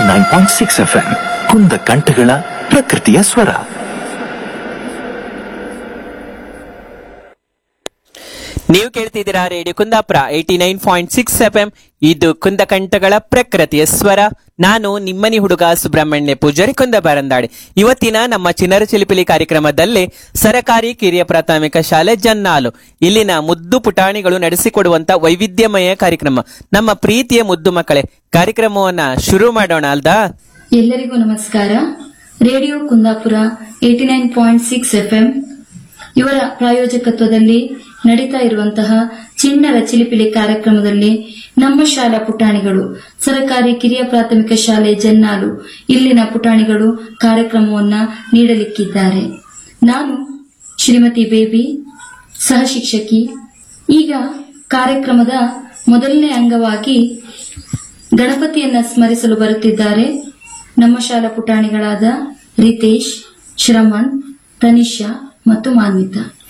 eighty nine point six F M ಕುಂದ ಕಂಠಗಳ ಪ್ರಕೃತಿಯ ಸ್ವರ ನೀವು ಕೇಳ್ತಿದ್ದೀರಾ radio Kundapura eighty nine point six F M ಇದು ಕುಂದಕಂಠಗಳ ಪ್ರಕೃತಿಯ ಸ್ವರ ನಾನು ನಿಮ್ಮನಿ ಹುಡುಗ ಸುಬ್ರಹ್ಮಣ್ಯ ಪೂಜಾರಿ ಕುಂದಬಾರಂದಾಡಿ ಇವತ್ತಿನ ನಮ್ಮ ಚಿನ್ನರ ಚಿಲಿಪಿಲಿ ಕಾರ್ಯಕ್ರಮದಲ್ಲಿ ಸರಕಾರಿ ಕಿರಿಯ ಪ್ರಾಥಮಿಕ ಶಾಲೆ ಜನ್ನಾಲು ಇಲ್ಲಿನ ಮುದ್ದು ಪುಟಾಣಿಗಳು ನಡೆಸಿಕೊಡುವಂತ ವೈವಿಧ್ಯಮಯ ಕಾರ್ಯಕ್ರಮ ನಮ್ಮ ಪ್ರೀತಿಯ ಮುದ್ದು ಮಕ್ಕಳೇ ಕಾರ್ಯಕ್ರಮವನ್ನ ಶುರು ಮಾಡೋಣ ಅಲ್ದಾ ಎಲ್ಲರಿಗೂ ನಮಸ್ಕಾರ radio Kundapura eighty nine point six FM ಇವರ ಪ್ರಾಯೋಜಕತ್ವದಲ್ಲಿ ನಡೀತಾ ಇರುವಂತಹ ಚಿಣ್ಣರ ಚಿಲಿಪಿಲಿ ಕಾರ್ಯಕ್ರಮದಲ್ಲಿ ನಮ್ಮ ಶಾಲಾ ಪುಟಾಣಿಗಳು ಸರಕಾರಿ ಕಿರಿಯ ಪ್ರಾಥಮಿಕ ಶಾಲೆ ಜನ್ನಾಲು ಇಲ್ಲಿನ ಪುಟಾಣಿಗಳು ಕಾರ್ಯಕ್ರಮವನ್ನ ನೀಡಲಿಕ್ಕಿದ್ದಾರೆ ನಾನು ಶ್ರೀಮತಿ ಬೇಬಿ ಸಹ ಶಿಕ್ಷಕಿ ಈಗ ಕಾರ್ಯಕ್ರಮದ ಮೊದಲನೇ ಅಂಗವಾಗಿ ಗಣಪತಿಯನ್ನ ಸ್ಮರಿಸಲು ಬರುತ್ತಿದ್ದಾರೆ ನಮ್ಮ ಶಾಲಾ ಪುಟಾಣಿಗಳಾದ ರಿತೇಶ್ ಶ್ರಮಣ್ ತನಿಷಾ ಮತ್ತು ಮಾನ್ವಿತಾ